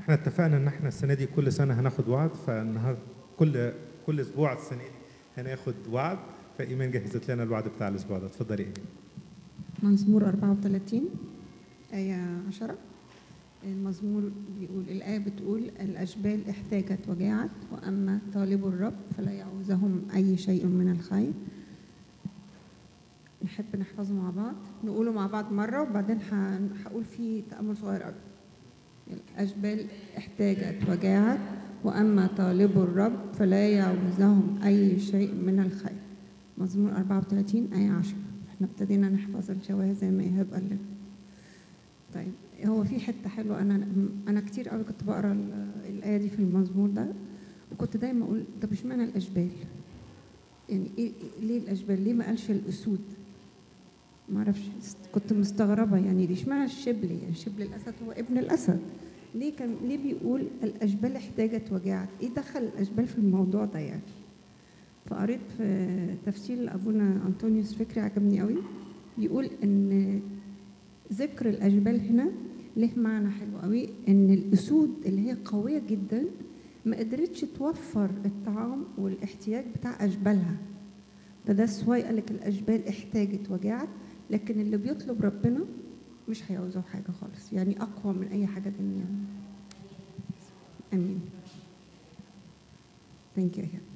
احنا اتفقنا ان احنا السنه دي كل سنه هناخد وعد فالنهارده كل كل اسبوع السنه دي هناخد وعد فايمان جهزت لنا الوعد بتاع الاسبوع ده اتفضلي ايمان مزمور 34 آية 10 المزمور بيقول الآية بتقول الأشبال احتاجت وجاعت وأما طالب الرب فلا يعوزهم أي شيء من الخير نحب نحفظه مع بعض نقوله مع بعض مرة وبعدين ه- هقول فيه تأمل صغير قوي الأشبال احتاجت وجاعت وأما طالب الرب فلا يعوزهم أي شيء من الخير مزمور 34 آية 10 احنا ابتدينا نحفظ الجواز زي ما إيهاب قال لنا طيب هو في حتة حلوة أنا أنا كتير قوي كنت بقرا ال- الآية دي في المزمور ده وكنت دايما أقول طب اشمعنى الأشبال؟ يعني إيه إيه- ليه الأشبال؟ ليه ما قالش الأسود؟ ما اعرفش كنت مستغربة يعني ليه اشمعنى الشبل يعني شبل الأسد هو ابن الأسد ليه كان ليه بيقول الأشبال احتاجت وجاعت؟ إيه دخل الأشبال في الموضوع ده يعني؟ فقريت في تفسير أبونا أنطونيوس فكري عجبني قوي بيقول إن ذكر الأشبال هنا له معنى حلو قوي إن الأسود اللي هي قوية جدا ما قدرتش توفر الطعام والاحتياج بتاع أشبالها فده سواي قال لك الأشبال احتاجت وجاعت لكن اللي بيطلب ربنا مش هيعوزه حاجة خالص يعني أقوى من أي حاجة تانية آمين ثانك يو